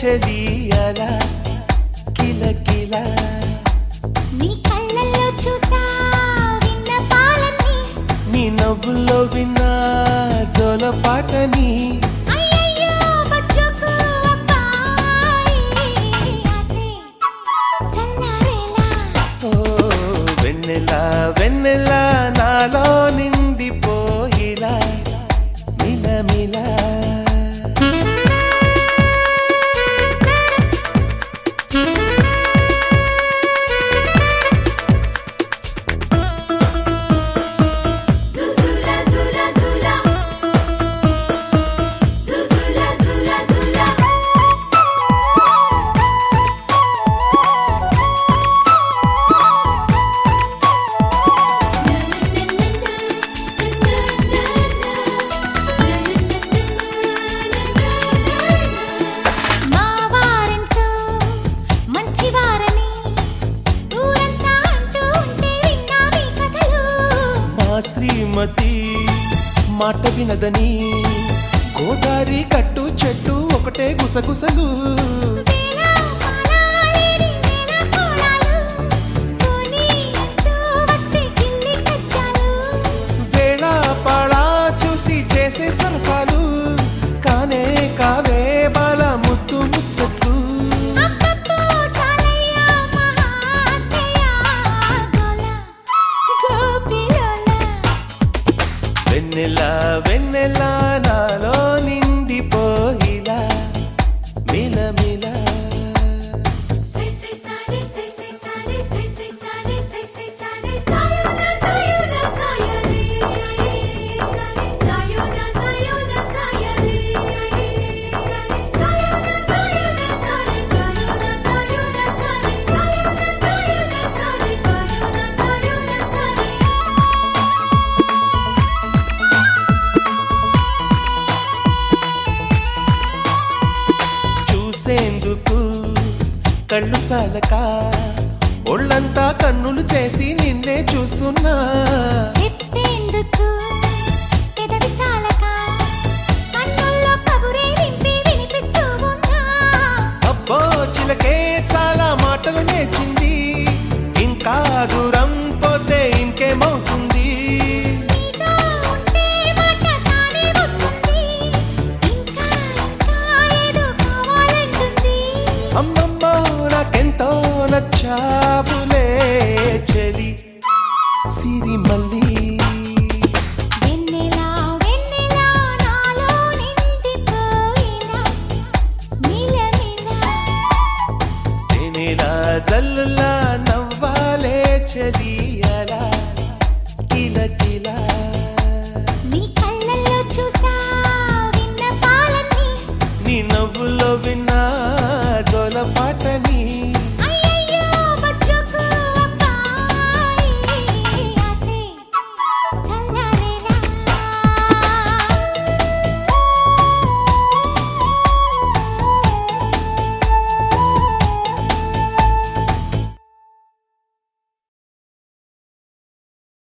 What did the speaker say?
చెలియలా కిలకిల నీ కళ్ళల్లో చూసా విన్న పాలని నీ నవ్వుల్లో విన్నా జోల పాటని అయ్యయ్యో బచ్చుకు అబ్బాయి ఆసే చల్లారేలా ఓ వెన్నెలా వెన్నెలా నాలో నిండిపోయిలా మిలమిలా Zuzula zula zula Zuzula zula zula మా వారంటూ మంచివారని ఊరంతా అంటూ ఉంటే విన్నా మీ కథలు మా శ్రీమతి మాట వినదని గోదారి కట్టు చెట్టు ఒకటే గుసగుసలు వేళ పాలాలేని వేళ కోలాలు పోనీ అంటూ వస్తే గిల్లి కచ్చాలు వేళ పాళా చూసి చేసే సరసాలు కానే కావే బాల ముద్దు ముచ్చట్లు అబ్బబ్బో చాలయ్యా మహాశయ గోల గోపిలోల వెన్నెల వెన్నెల నాలో నిండిపోయిలా మిలమిల సై సై సారే సై సై సారే సై సై సారే సై సై సారే సాయోనా సాయోనా సాయరే సై సారే సై సై సారే సాయోనా సాయోనా సాయరే సై సారే సై సై సారే సాయోనా సాయోనా సారే సాయోనా సాయోనా సారే సాయోనా సాయోనా సారే సాయోనా సాయోనా సారే చూసేందుకు కళ్ళు చాలక ఒళ్ళంతా కన్నులు చేసి నిన్నే చూస్తున్నా చెప్పేందుకు పెదవి చాలక కన్నుల్లో కబురే వింపి వినిపిస్తూ ఉన్నా అబ్బో చిలకే చాలా మాటలు నేర్చింది ఇంకా దూరం పోతే ఇంకేమవుతుంది నీతో ఉంటే మాట తానే వస్తుంది ఇంకా ఇంకా ఏదో కావాలంటుంది అమ్మమ్మ నాకెంతో నచ్చావులే చెలి సిరి మళ్ళీ వెన్నెలా వెన్నెలా నాలో నిండిపోయిన మిలమిల నేనేలా జల్లులా నవ్వాలే చెలి అలా కిల కిలా